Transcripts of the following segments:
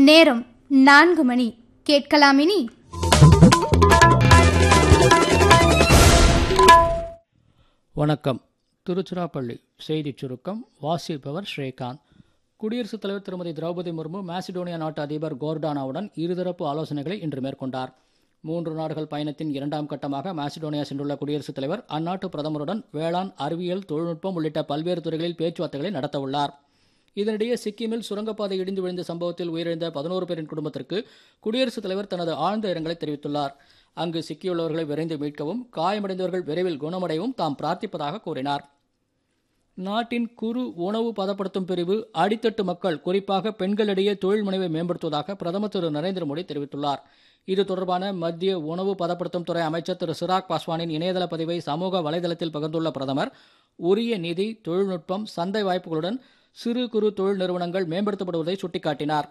நேரம் நான்கு மணி கேட்கலாமினி வணக்கம் திருச்சிராப்பள்ளி செய்திச் சுருக்கம் வாசிப்பவர் ஸ்ரீகாந்த் குடியரசுத் தலைவர் திருமதி திரௌபதி முர்மு மாசிடோனியா நாட்டு அதிபர் கோர்டானாவுடன் இருதரப்பு ஆலோசனைகளை இன்று மேற்கொண்டார் மூன்று நாடுகள் பயணத்தின் இரண்டாம் கட்டமாக மாசிடோனியா சென்றுள்ள குடியரசுத் தலைவர் அந்நாட்டு பிரதமருடன் வேளாண் அறிவியல் தொழில்நுட்பம் உள்ளிட்ட பல்வேறு துறைகளில் பேச்சுவார்த்தைகளை நடத்தவுள்ளார் இதனிடையே சிக்கிமில் சுரங்கப்பாதை இடிந்து விழுந்த சம்பவத்தில் உயிரிழந்த பதினோரு பேரின் குடும்பத்திற்கு குடியரசுத் தலைவர் தனது ஆழ்ந்த இரங்கலை தெரிவித்துள்ளார் அங்கு சிக்கியுள்ளவர்களை விரைந்து மீட்கவும் காயமடைந்தவர்கள் விரைவில் குணமடையவும் தாம் பிரார்த்திப்பதாக கூறினார் நாட்டின் குறு உணவு பதப்படுத்தும் பிரிவு அடித்தட்டு மக்கள் குறிப்பாக பெண்களிடையே தொழில் முனைவை மேம்படுத்துவதாக பிரதமர் திரு நரேந்திர மோடி தெரிவித்துள்ளார் இது தொடர்பான மத்திய உணவு பதப்படுத்தும் துறை அமைச்சர் திரு சிராக் பாஸ்வானின் இணையதள பதிவை சமூக வலைதளத்தில் பகிர்ந்துள்ள பிரதமர் உரிய நிதி தொழில்நுட்பம் சந்தை வாய்ப்புகளுடன் சிறு குறு தொழில் நிறுவனங்கள் மேம்படுத்தப்படுவதை சுட்டிக்காட்டினார்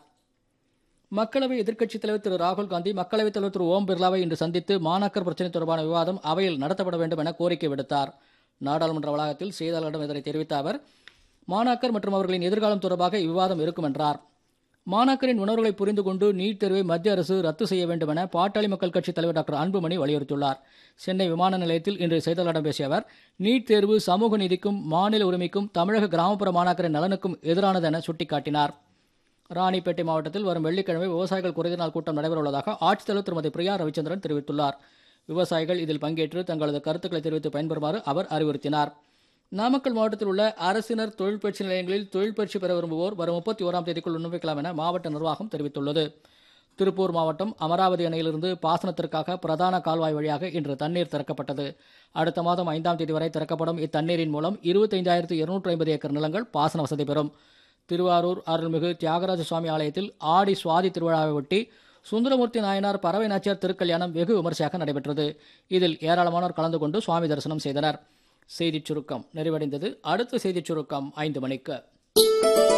மக்களவை எதிர்க்கட்சித் தலைவர் திரு ராகுல் காந்தி மக்களவைத் தலைவர் திரு ஓம் பிர்லாவை இன்று சந்தித்து மாணாக்கர் பிரச்சினை தொடர்பான விவாதம் அவையில் நடத்தப்பட வேண்டும் என கோரிக்கை விடுத்தார் நாடாளுமன்ற வளாகத்தில் செய்தியாளர்களிடம் இதனை தெரிவித்த அவர் மாணாக்கர் மற்றும் அவர்களின் எதிர்காலம் தொடர்பாக இவ்விவாதம் இருக்கும் என்றார் மாணாக்கரின் உணர்வுகளை புரிந்து கொண்டு நீட் தேர்வை மத்திய அரசு ரத்து செய்ய வேண்டும் என பாட்டாளி மக்கள் கட்சித் தலைவர் டாக்டர் அன்புமணி வலியுறுத்தியுள்ளார் சென்னை விமான நிலையத்தில் இன்று செய்தியாளர்களிடம் பேசிய அவர் நீட் தேர்வு சமூக நீதிக்கும் மாநில உரிமைக்கும் தமிழக கிராமப்புற மாணாக்கரின் நலனுக்கும் எதிரானது என சுட்டிக்காட்டினார் ராணிப்பேட்டை மாவட்டத்தில் வரும் வெள்ளிக்கிழமை விவசாயிகள் குறைந்த நாள் கூட்டம் நடைபெறவுள்ளதாக ஆட்சித்தலைவர் திருமதி பிரியா ரவிச்சந்திரன் தெரிவித்துள்ளார் விவசாயிகள் இதில் பங்கேற்று தங்களது கருத்துக்களை தெரிவித்து பயன்பெறுமாறு அவர் அறிவுறுத்தினார் நாமக்கல் மாவட்டத்தில் உள்ள அரசினர் தொழில் பயிற்சி நிலையங்களில் தொழில் பயிற்சி பெற விரும்புவோர் வரும் முப்பத்தி ஓராம் தேதிக்குள் விண்ணப்பிக்கலாம் என மாவட்ட நிர்வாகம் தெரிவித்துள்ளது திருப்பூர் மாவட்டம் அமராவதி அணையிலிருந்து பாசனத்திற்காக பிரதான கால்வாய் வழியாக இன்று தண்ணீர் திறக்கப்பட்டது அடுத்த மாதம் ஐந்தாம் தேதி வரை திறக்கப்படும் இத்தண்ணீரின் மூலம் இருபத்தைந்தாயிரத்து இருநூற்று ஐம்பது ஏக்கர் நிலங்கள் பாசன வசதி பெறும் திருவாரூர் அருள்மிகு தியாகராஜ சுவாமி ஆலயத்தில் ஆடி சுவாதி திருவிழாவை ஒட்டி சுந்தரமூர்த்தி நாயனார் பறவை நாச்சியார் திருக்கல்யாணம் வெகு விமர்சையாக நடைபெற்றது இதில் ஏராளமானோர் கலந்து கொண்டு சுவாமி தரிசனம் செய்தனர் செய்திச் சுருக்கம் நிறைவடைந்தது அடுத்த செய்திச் சுருக்கம் ஐந்து மணிக்கு